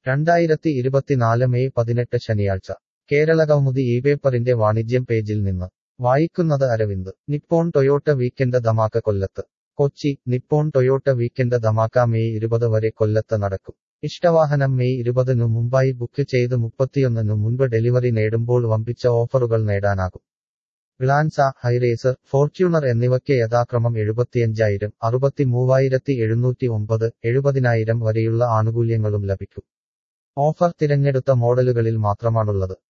രണ്ടായിരത്തി ഇരുപത്തിനാല് മെയ് പതിനെട്ട് ശനിയാഴ്ച കേരള കൗമുദി ഈ പേപ്പറിന്റെ വാണിജ്യം പേജിൽ നിന്ന് വായിക്കുന്നത് Aravind Nippon Toyota weekend Dhamaka കൊല്ലത്ത് Kochi Nippon Toyota weekend Dhamaka May ഇരുപത് വരെ കൊല്ലത്ത് നടക്കും ഇഷ്ടവാഹനം മെയ് ഇരുപതിനു മുമ്പായി ബുക്ക് ചെയ്ത് മുപ്പത്തിയൊന്നിനു മുൻപ് ഡെലിവറി നേടുമ്പോൾ വമ്പിച്ച ഓഫറുകൾ നേടാനാകും ഗ്ലാൻസ ഹൈറേസർ ഫോർച്യൂണർ എന്നിവയ്ക്ക് യഥാക്രമം എഴുപത്തിയഞ്ചായിരം അറുപത്തി മൂവായിരത്തി എഴുന്നൂറ്റി ഒമ്പത് എഴുപതിനായിരം വരെയുള്ള ആനുകൂല്യങ്ങളും ലഭിക്കും ഓഫർ തിരഞ്ഞെടുത്ത മോഡലുകളിൽ മാത്രമാണുള്ളത്